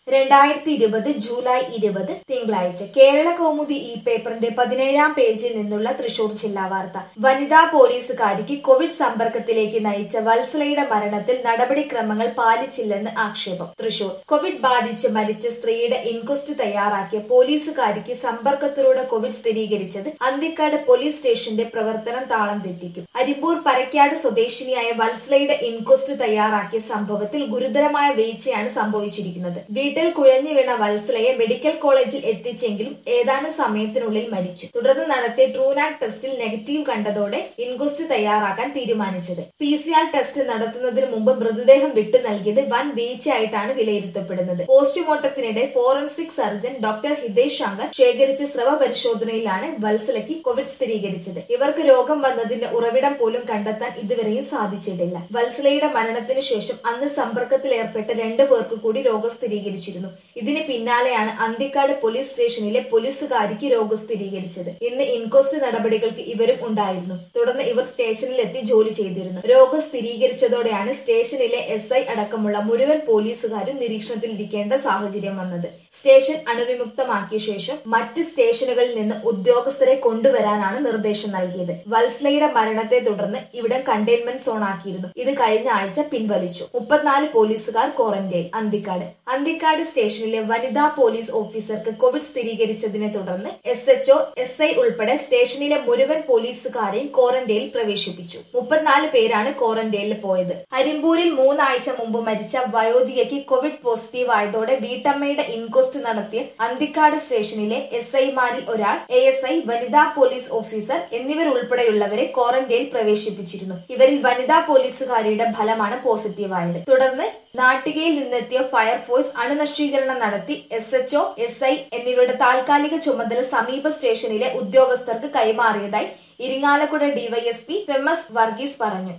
രണ്ടായിരത്തി ഇരുപത് ജൂലൈ ഇരുപത് തിങ്കളാഴ്ച കേരള കൗമുദി ഈ പേപ്പറിന്റെ പതിനേഴാം പേജിൽ നിന്നുള്ള തൃശൂർ ജില്ലാ വാർത്ത വനിതാ പോലീസുകാരിക്ക് കോവിഡ് സമ്പർക്കത്തിലേക്ക് നയിച്ച വത്സലയുടെ മരണത്തിൽ നടപടിക്രമങ്ങൾ പാലിച്ചില്ലെന്ന് ആക്ഷേപം തൃശൂർ കോവിഡ് ബാധിച്ച് മരിച്ച സ്ത്രീയുടെ ഇൻക്വസ്റ്റ് തയ്യാറാക്കിയ പോലീസുകാരിക്ക് സമ്പർക്കത്തിലൂടെ കോവിഡ് സ്ഥിരീകരിച്ചത് അന്തിക്കാട് പോലീസ് സ്റ്റേഷന്റെ പ്രവർത്തനം താളം തെറ്റിക്കും അരിമ്പൂർ പരക്കാട് സ്വദേശിനിയായ വത്സലയുടെ ഇൻക്വസ്റ്റ് തയ്യാറാക്കിയ സംഭവത്തിൽ ഗുരുതരമായ വീഴ്ചയാണ് സംഭവിച്ചിരിക്കുന്നത് വീട്ടിൽ കുഴഞ്ഞു വീണ വത്സലയെ മെഡിക്കൽ കോളേജിൽ എത്തിച്ചെങ്കിലും ഏതാനും സമയത്തിനുള്ളിൽ മരിച്ചു തുടർന്ന് നടത്തിയ ട്രൂനാറ്റ് ടെസ്റ്റിൽ നെഗറ്റീവ് കണ്ടതോടെ ഇൻക്വസ്റ്റ് തയ്യാറാക്കാൻ തീരുമാനിച്ചത് പി സി ആർ ടെസ്റ്റ് നടത്തുന്നതിന് മുമ്പ് മൃതദേഹം വിട്ടു നൽകിയത് വൻ വീഴ്ചയായിട്ടാണ് വിലയിരുത്തപ്പെടുന്നത് പോസ്റ്റ്മോർട്ടത്തിനിടെ forensic surgeon doctor Hitesh Shankar ശേഖരിച്ച സ്രവ പരിശോധനയിലാണ് വത്സലയ്ക്ക് കോവിഡ് സ്ഥിരീകരിച്ചത് ഇവർക്ക് രോഗം വന്നതിന്റെ ഉറവിടം പോലും കണ്ടെത്താൻ ഇതുവരെയും സാധിച്ചിട്ടില്ല വത്സലയുടെ മരണത്തിനു ശേഷം അന്ന് സമ്പർക്കത്തിൽ ഏർപ്പെട്ട രണ്ടു പേർക്ക് കൂടി രോഗം സ്ഥിരീകരിച്ചിരുന്നു ഇതിന് പിന്നാലെയാണ് അന്തിക്കാട് പോലീസ് സ്റ്റേഷനിലെ പോലീസുകാരിക്ക് രോഗം സ്ഥിരീകരിച്ചത് ഇന്ന് ഇൻക്വസ്റ്റ് നടപടികൾക്ക് ഇവരും ഉണ്ടായിരുന്നു തുടർന്ന് ഇവർ സ്റ്റേഷനിലെത്തി ജോലി ചെയ്തിരുന്നു രോഗം സ്ഥിരീകരിച്ചതോടെയാണ് സ്റ്റേഷനിലെ എസ് ഐ അടക്കമുള്ള മുഴുവൻ പോലീസുകാരും നിരീക്ഷണത്തിലിരിക്കേണ്ട സാഹചര്യം വന്നത് സ്റ്റേഷൻ അണുവിമുക്തമാക്കിയ ശേഷം മറ്റ് സ്റ്റേഷനുകളിൽ നിന്ന് ഉദ്യോഗസ്ഥരെ കൊണ്ടുവരാനാണ് നിർദ്ദേശം നൽകിയത് വത്സലയുടെ മരണത്തെ തുടർന്ന് ഇവിടെ കണ്ടെയ്ൻമെന്റ് സോൺ ആക്കിയിരുന്നു ഇത് കഴിഞ്ഞ ആഴ്ച പിൻവലിച്ചു മുപ്പത്തിനാല് പോലീസുകാർ ക്വാറന്റൈൻ അന്തിക്കാട് അന്തിക്കാട് സ്റ്റേഷനിലെ വനിതാ പോലീസ് ഓഫീസർക്ക് കോവിഡ് സ്ഥിരീകരിച്ചതിനെ തുടർന്ന് എസ് എച്ച്ഒ എസ് ഐ ഉൾപ്പെടെ സ്റ്റേഷനിലെ മുഴുവൻ പോലീസുകാരെയും ക്വാറന്റൈനിൽ പ്രവേശിപ്പിച്ചു മുപ്പത്തിനാല് പേരാണ് ക്വാറന്റൈനിൽ പോയത് അരിമ്പൂരിൽ മൂന്നാഴ്ച മുമ്പ് മരിച്ച വയോധികയ്ക്ക് കോവിഡ് പോസിറ്റീവ് ആയതോടെ വീട്ടമ്മയുടെ ഇൻക്വസ്റ്റ് നടത്തിയ അന്തിക്കാട് സ്റ്റേഷനിലെ എസ് ഐമാരിൽ ഒരാൾ എ എസ് ഐ വനിതാ പോലീസ് ഓഫീസർ എന്നിവർ ഉൾപ്പെടെയുള്ളവരെ ക്വാറന്റൈനിൽ പ്രവേശിപ്പിച്ചിരുന്നു ഇവരിൽ വനിതാ പോലീസുകാരിയുടെ ഫലമാണ് പോസിറ്റീവായത് തുടർന്ന് നാട്ടികയിൽ നിന്നെത്തിയ ഫയർഫോഴ്സ് അണുനശീകരണം നടത്തി എസ് എച്ച്ഒ എസ് ഐ എന്നിവരുടെ താൽക്കാലിക ചുമതല സമീപ സ്റ്റേഷനിലെ ഉദ്യോഗസ്ഥർക്ക് കൈമാറിയതായി ഇരിങ്ങാലക്കുട ഡിവൈഎസ്പി ഫെമസ് വർഗീസ് പറഞ്ഞു